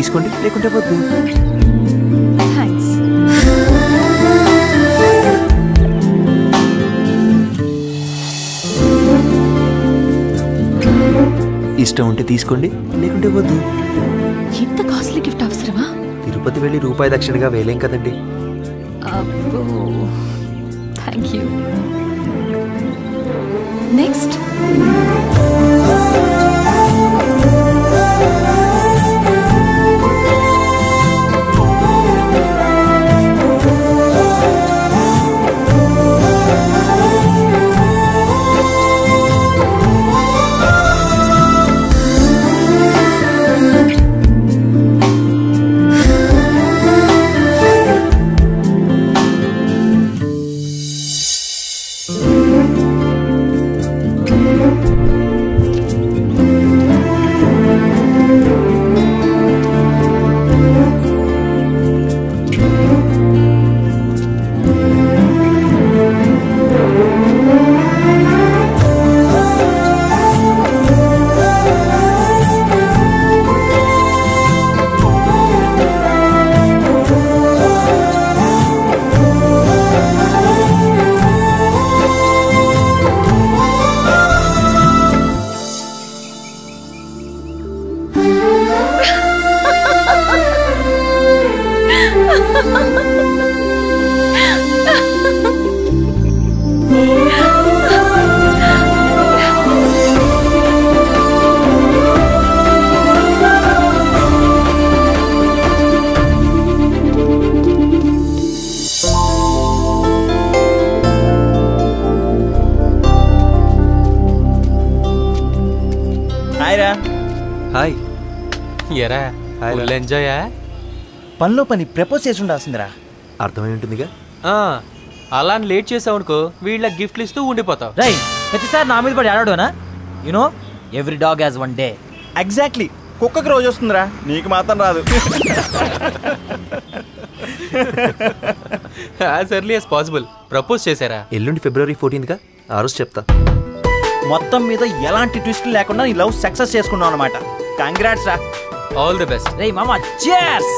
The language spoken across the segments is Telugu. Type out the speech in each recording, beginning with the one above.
తీసుకోండి లేకుంటే వద్దు థ్యాంక్స్ ఇష్టం ఉంటే తీసుకోండి లేకుంటే వద్దు ఇంత కాస్ట్లీ గిఫ్ట్ అవసరమా తిరుపతి వెళ్ళి రూపాయి దక్షిణగా వేలేం కదండి అబ్బో థ్యాంక్ యూ నెక్స్ట్ హాయ్ రా హాయ్ ఎరా హాయ్ ఫుల్ ఎంజాయా పనిలో పని ప్రపోజ్ చేసి ఉండాల్సిందిరా అర్థమై ఉంటుందిగా అలా అని లేట్ చేసావు అనుకో వీళ్ళ గిఫ్ట్లు ఇస్తూ ఉండిపోతావు రై ప్రతిసారి నా మీద పడి ఆడాడునా you know every dog has one day exactly కుక్కకి రోజు వస్తుందిరా నీకు మాత్రం రాదు as early as possible propose చేశారా ఎల్లుండి ఫిబ్రవరి ఫోర్టీన్త్గా ఆ రోజు చెప్తా మొత్తం మీద ఎలాంటి ట్విస్ట్ లేకుండా నీ లవ్ సక్సెస్ చేసుకున్నావు అనమాట కంగ్రాట్స్ రా ఆల్ ది బెస్ట్ రే మామా చేర్స్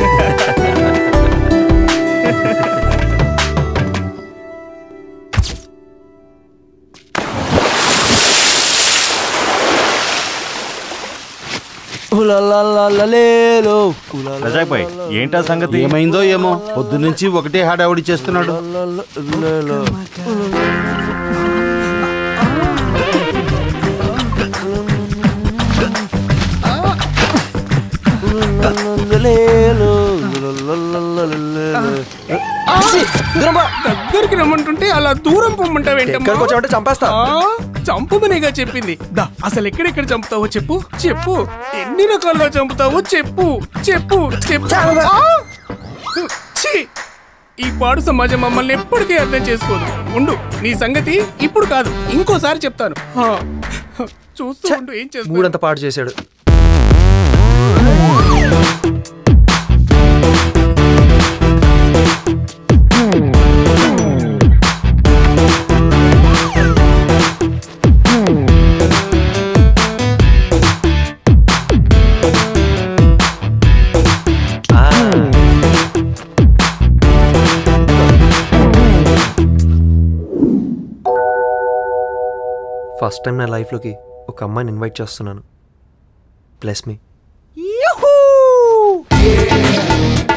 రజాక్ ఏంటా సంగతి ఏమైందో ఏమో పొద్దు నుంచి ఒకటే హడావుడి చేస్తున్నాడు దగ్గరికి రమ్మంటుంటే అలా దూరం ఎక్కడికి పొమ్మంటావేంటమ్మా వచ్చావంటే చంపేస్తా ఆ, చంపమనేగా చెప్పింది దా అసలు ఎక్కడెక్కడ చంపుతావో చెప్పు చెప్పు ఎన్ని రకాలుగా చంపుతావో చెప్పు చెప్పు చెప్పు ఆ! ఛీ! ఈ పాడు సమాజం మమ్మల్ని ఎప్పటికీ అర్థం చేసుకోదు ఉండు నీ సంగతి ఇప్పుడు కాదు ఇంకోసారి చెప్తాను ఆ. చూస్తూ ఉండు ఏం చేస్తా మూడంత పాడు చేశాడు ఫస్ట్ టైం నా లైఫ్లోకి ఒక అమ్మాయిని ఇన్వైట్ చేస్తున్నాను ప్లస్ మీ